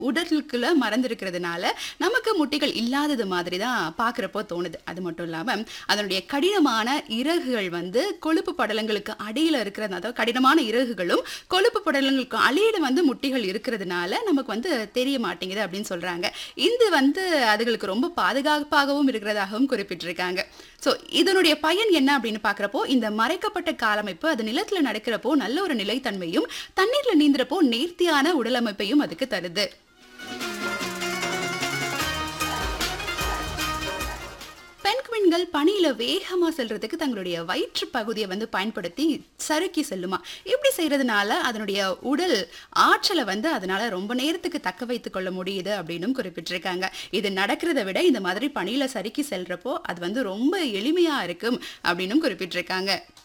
உடலுக்குள்ள மறந்திருக்கிறதுனால நமக்கு முட்டிகள் இல்லாதது மாதிரி தான் பார்க்குறப்போ தோணுது அது மட்டும் இல்லாமல் அதனுடைய கடினமான இறகுகள் வந்து கொழுப்பு படலங்களுக்கு அடியில் இருக்கிறது அதாவது கடினமான இறகுகளும் கொழுப்பு படலங்களுக்கு அடியில் வந்து முட்டிகள் இருக்கிறதுனால நமக்கு வந்து தெரிய மாட்டேங்குது அப்படின்னு சொல்றாங்க இது வந்து அதுகளுக்கு ரொம்ப பாதுகாப்பாகவும் இருக்கிறதாகவும் குறிப்பிட்டிருக்காங்க ஸோ இதனுடைய பயன் என்ன அப்படின்னு பார்க்குறப்போ இந்த மறைக்கப்பட்ட காலமைப்பு அது நிலத்தில் நடக்கிறப்போ நல்ல ஒரு நிலைத்தன்மையும் தண்ணீர்ல நீந்துறப்போ நேர்த்தியான உடலமைப்பையும் அதுக்கு தருது பெண் குவின்கள் பனியில வேகமா செல்றதுக்கு தங்களுடைய வயிற்று பகுதியை வந்து பயன்படுத்தி சறுக்கி செல்லுமா இப்படி செய்யறதுனால அதனுடைய உடல் ஆற்றலை வந்து அதனால ரொம்ப நேரத்துக்கு தக்க வைத்துக் கொள்ள முடியுது அப்படின்னும் குறிப்பிட்டிருக்காங்க இது நடக்கிறத விட இந்த மாதிரி பனியில சறுக்கி செல்றப்போ அது வந்து ரொம்ப எளிமையா இருக்கும் அப்படின்னும் குறிப்பிட்டிருக்காங்க